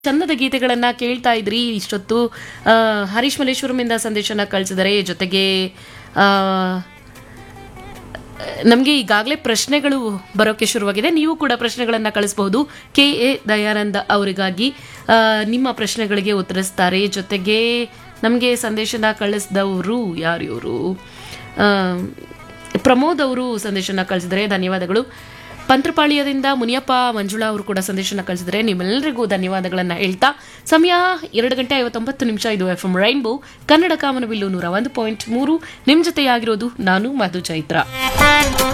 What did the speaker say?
ಚಂದದ ಗೀತೆಗಳನ್ನ ಕೇಳ್ತಾ ಇದ್ರಿ ಇಷ್ಟೊತ್ತು ಆ, ಹರೀಶ್ ಮಲ್ಲೇಶ್ವರಮಿಂದ ಸಂದೇಶನ ಕಳಿಸಿದರೆ ಜೊತೆಗೆ ಆ, ನಮಗೆ ಈಗಾಗಲೇ ಪ್ರಶ್ನೆಗಳು ಬರೋಕೆ ಶುರುವಾಗಿದೆ ನೀವು ಕೂಡ ಪ್ರಶ್ನೆಗಳನ್ನು ಕಳಿಸಬಹುದು ಕೆ ಎ ದಯಾನಂದ ಅವರಿಗಾಗಿ ಆ, ನಿಮ್ಮ ಪ್ರಶ್ನೆಗಳಿಗೆ ಉತ್ತರಿಸ್ತಾರೆ ಜೊತೆಗೆ ನಮಗೆ ಸಂದೇಶನ ಕಳಿಸಿದವರು ಯಾರು ಇವರು ಪ್ರಮೋದ್ ಅವರು ಸಂದೇಶನ ಕಳಿಸಿದರೆ ಧನ್ಯವಾದಗಳು ಪಂತ್ರಪಾಳ್ಯದಿಂದ ಮುನಿಯಪ್ಪ ಮಂಜುಳಾ ಅವರು ಕೂಡ ಸಂದೇಶನ ಕಳಿಸಿದರೆ ನಿಮ್ಮೆಲ್ಲರಿಗೂ ಧನ್ಯವಾದಗಳನ್ನು ಹೇಳ್ತಾ ಸಮಯ ಎರಡು ಗಂಟೆ ಐವತ್ತೊಂಬತ್ತು ನಿಮಿಷ ಇದು ಎಫ್ ಎಂ ರೈನ್ಬೋ ಕನ್ನಡ ಕಾಮನಬಿಲ್ಲು ನೂರ ಒಂದು ಪಾಯಿಂಟ್ ಮೂರು ನಿಮ್ಮ ಜೊತೆಯಾಗಿರೋದು ನಾನು ಮಧು ಚೈತ್ರ